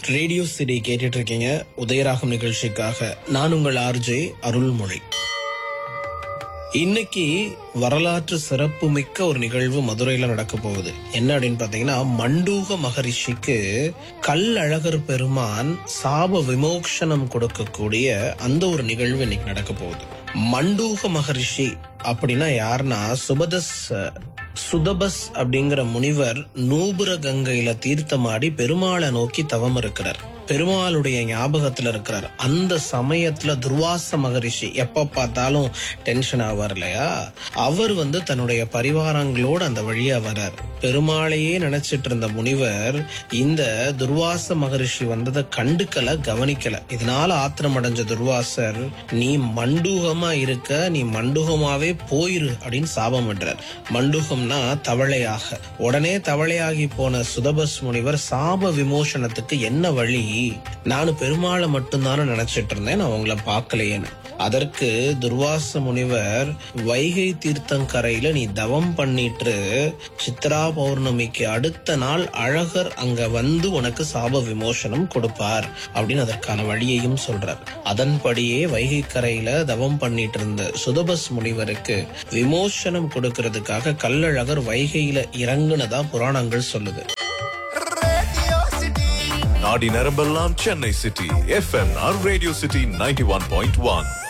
radio CD கேட்டுட்டு இருக்கீங்க உதயராகம் நிகழ்ச்சிக்காக நான் உங்கள் ஆர்ஜே அருள்மொழி இன்னைக்கு வரலாற்று சிறப்பு மிக்க ஒரு நிகழ்வு மதுரையில நடக்க போகுது என்ன அப்படின்னு பாத்தீங்கன்னா மண்டூக மகரிஷிக்கு கல் அழகர் பெருமான் சாப விமோக்ஷனம் கொடுக்கக்கூடிய அந்த ஒரு நிகழ்வு இன்னைக்கு நடக்க போகுது மண்டூக மகரிஷி அப்படின்னா யாருன்னா சுபதஸ் சுதபஸ் அப்படிங்கிற முனிவர் நூபுர கங்கையில தீர்த்தமாடி பெருமாளை நோக்கி தவம் இருக்கிறார் பெருமாளுடைய ஞாபகத்துல இருக்கிறார் அந்த சமயத்துல துர்வாச மகரிஷி எப்ப பார்த்தாலும் டென்ஷன் ஆவார் இல்லையா அவர் வந்து தன்னுடைய பரிவாரங்களோடு அந்த வழியா வரார் பெருமாளையே நினைச்சிட்டு இருந்த முனிவர் இந்த துர்வாச மகரிஷி வந்ததை கண்டுக்கல கவனிக்கல இதனால ஆத்திரம் அடைஞ்ச துர்வாசர் நீ மண்டூகமா இருக்க நீ மண்டூகமாவே போயிரு அப்படின்னு சாபம் விடுறார் மண்டூகம்னா தவளையாக உடனே தவளையாகி போன சுதபஸ் முனிவர் சாப விமோசனத்துக்கு என்ன வழி நானும் பெருமாளை மட்டும்தானே நினைச்சிட்டு இருந்தேன் நான் உங்களை பார்க்கலையேன்னு அதற்கு துர்வாச முனிவர் வைகை தீர்த்தங்கரையில நீ தவம் பண்ணிட்டு சித்ரா பௌர்ணமிக்கு அடுத்த நாள் அழகர் அங்க வந்து உனக்கு சாப விமோசனம் கொடுப்பார் அப்படின்னு அதற்கான வழியையும் சொல்றார் அதன்படியே வைகை கரையில தவம் பண்ணிட்டு இருந்த சுதபஸ் முனிவருக்கு விமோசனம் கொடுக்கறதுக்காக கல்லழகர் வைகையில இறங்குனதா புராணங்கள் சொல்லுது நாடி நரம்பெல்லாம் சென்னை சிட்டி எஃப்எம்ஆர் radio city ninety one point one